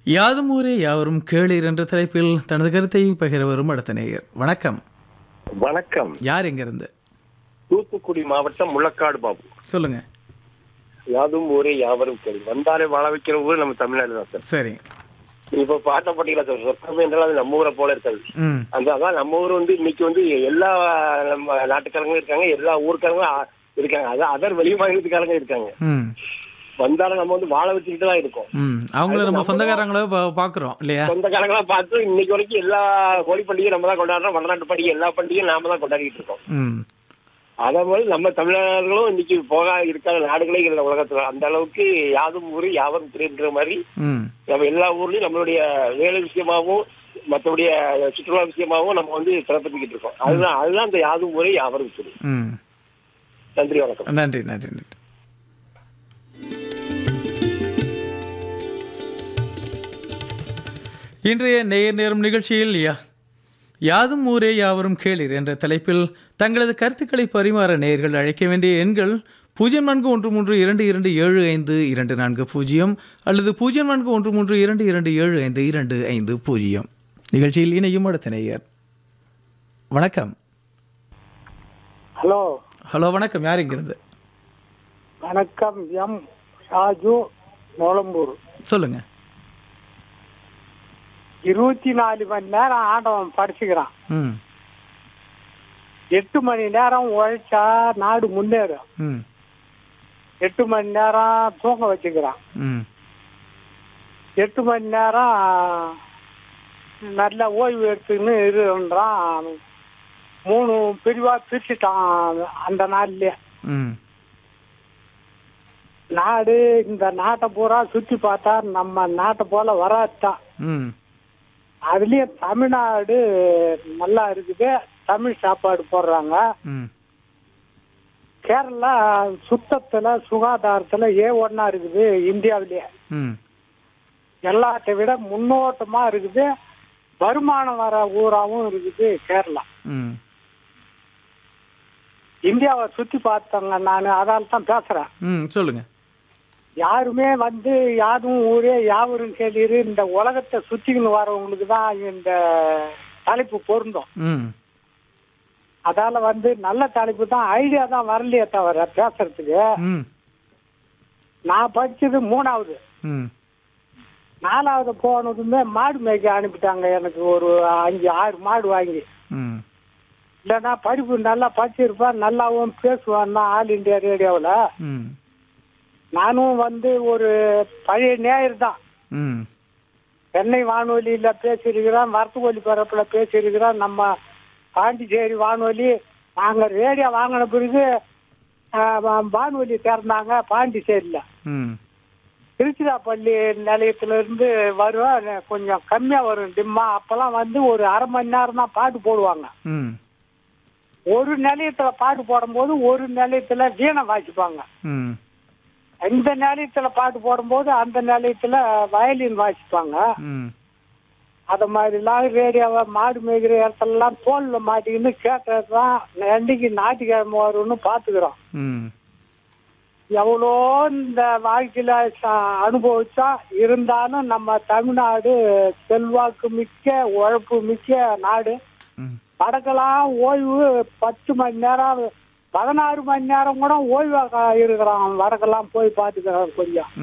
யாதும் ஊரே யாவரும் கேளீர் என்ற தலைப்பில் தனது கருத்தை பகிர வரும் அடுத்த நேயர் வணக்கம் வணக்கம் யார் எங்கிருந்து தூத்துக்குடி மாவட்டம் முள்ளக்காடு பாபு சொல்லுங்க யாதும் ஊரே யாவரும் கேள்வி வந்தாலே வாழ வைக்கிற ஊர் நம்ம தமிழ்நாடு தான் சார் சரி இப்ப பாட்ட பாட்டீங்களா சார் சொத்தமே என்றால் அது நம்ம ஊரை போல இருக்காது ம் அந்த அதான் நம்ம ஊர் வந்து இன்னைக்கு வந்து எல்லா நம்ம நாட்டுக்காரங்களும் இருக்காங்க எல்லா ஊருக்காரங்களும் ஆ- இருக்காங்க அதான் அதர் வெளி மாநிலத்துக்காரங்க இருக்காங்க ம் வந்தாலும் நம்ம வந்து வாழ வச்சுக்கிட்டு தான் இருக்கோம் ம் அவங்கள நம்ம சொந்தக்காரங்கள பா- பார்க்குறோம் இல்லையா சொந்தக்காரங்களா பார்த்து இன்னைக்கு வரைக்கும் எல்லா கோழி பண்டிகையும் நம்ம தான் கொண்டாடுறோம் வடநாட்டு பண்டிகை எல்லா பண்டிகையும் நாம தான் கொண்டாடிட்டு இருக்கோம் ம் அதே மாதிரி நம்ம தமிழர்களும் இன்னைக்கு போக இருக்காத நாடுகளே இல்லை உலகத்துல அந்த அளவுக்கு யாதும் ஊரு யாவரும் திரைன்ற மாதிரி ம் நம்ம எல்லா ஊர்லயும் நம்மளுடைய வேலை விஷயமாவும் மற்றபடிய சுற்றுலா விஷயமாவும் நம்ம வந்து சிறப்பிச்சுக்கிட்டு இருக்கோம் அதுதான் அதுதான் இந்த யாதும் ஊரே யாவரும் திரு ம் நன்றி வணக்கம் நன்றி நன்றி நன்றி இன்றைய நேயர் நேரம் நிகழ்ச்சியில் யா யாதும் ஊரே யாவரும் கேளீர் என்ற தலைப்பில் தங்களது கருத்துக்களை பரிமாற நேயர்கள் அழைக்க வேண்டிய எண்கள் பூஜ்ஜியம் நான்கு ஒன்று மூன்று இரண்டு இரண்டு ஏழு ஐந்து இரண்டு நான்கு பூஜ்ஜியம் அல்லது பூஜ்ஜியம் நான்கு ஒன்று மூன்று இரண்டு இரண்டு ஏழு ஐந்து இரண்டு ஐந்து பூஜ்ஜியம் நிகழ்ச்சியில் இணையும் அடுத்த நேயர் வணக்கம் ஹலோ ஹலோ வணக்கம் யார் இங்கிருந்து வணக்கம் எம் ராஜு நோலம்பூர் சொல்லுங்க இருபத்தி நாலு மணி நேரம் ஆண்டவன் படிச்சுக்கிறான் ம் எட்டு மணி நேரம் உழைச்சா நாடு முன்னேறும் ம் எட்டு மணி நேரம் தூங்க வச்சுக்கிறான் ம் எட்டு மணி நேரம் நல்ல ஓய்வு எடுத்துன்னு இருன்றான் மூணு பிரிவா பிரிச்சுட்டான் அந்த நாள்லயே ம் நாடு இந்த நாட்டை பூரா சுத்தி பார்த்தா நம்ம நாட்டை போல வராதுதான் ம் அதுலயும் தமிழ்நாடு நல்லா இருக்குது தமிழ் சாப்பாடு போடுறாங்க ம் கேரளா சுத்தத்துல சுகாதாரத்துல ஏ ஒன்னா இருக்குது இந்தியாவிலேயே ம் எல்லாத்தை விட முன்னோட்டமா இருக்குது வருமானம் வர ஊராவும் இருக்குது கேரளா ம் இந்தியாவை சுத்தி பார்த்தங்க நான் அதால தான் பேசுறேன் ம் சொல்லுங்க யாருமே வந்து யாரும் ஊரே யாவரும் கேளீரு இந்த உலகத்தை சுத்திக்கின்னு வரவங்களுக்கு தான் இந்த தலைப்பு பொருந்தும் ம் அதால வந்து நல்ல தலைப்பு தான் ஐடியா தான் வரலையே தவிர பேசுறதுக்கு ம் நான் படிச்சது மூணாவது ம் நாலாவது போனதுமே மாடு மேய்க்க அனுப்பிட்டாங்க எனக்கு ஒரு அஞ்சு ஆறு மாடு வாங்கி ம் இல்லைன்னா படிப்பு நல்லா படிச்சிருப்பேன் நல்லாவும் பேசுவான் தான் ஆல் இண்டியா ரேடியோவில் ம் நானும் வந்து ஒரு பழைய நேயர் தான் ம் சென்னை வானொலியில பேசியிருக்கிறேன் வரத்துக்கோழி பரப்புல பேசியிருக்கிறேன் நம்ம பாண்டிச்சேரி வானொலி நாங்க ரேடியோ வாங்கின பிறகு ஆஹ், வா- வானொலி திறந்தாங்க பாண்டிச்சேரியில ம் திருச்சிராப்பள்ளி நிலையத்துல இருந்து வருவேன் கொஞ்சம் கம்மியா வரும் டிம்மா அப்பெல்லாம் வந்து ஒரு அரை மணி நேரம் தான் பாட்டு போடுவாங்க ம் ஒரு நிலையத்துல பாட்டு போடும்போது ஒரு நிலையத்துல வீணை வாசிப்பாங்க ம் இந்த நிலையத்துல பாட்டு போடும்போது அந்த நிலையத்துல வயலின் வாசிப்பாங்க ம் அத மாதிரிலாம் ரேடியோவை மாடு மேய்கிற இடத்துலலாம் தோல்ல மாட்டிக்கின்னு கேட்டதுதான் என்னைக்கு ஞாயிற்றுக்கிழமை வரும்னு பாத்துக்கிறோம் ம் எவ்வளோ இந்த வாழ்க்கையில ச- அனுபவிச்சா இருந்தாலும் நம்ம தமிழ்நாடு செல்வாக்கு மிக்க உழைப்பு மிக்க நாடு ம் வடக்கெல்லாம் ஓய்வு பத்து மணி நேரம் பதினாறு மணி நேரம் கூட ஓய்வாக இருக்கிறான் வடக்கெல்லாம் போய் பார்த்துக்கிறோம் கொஞ்சம்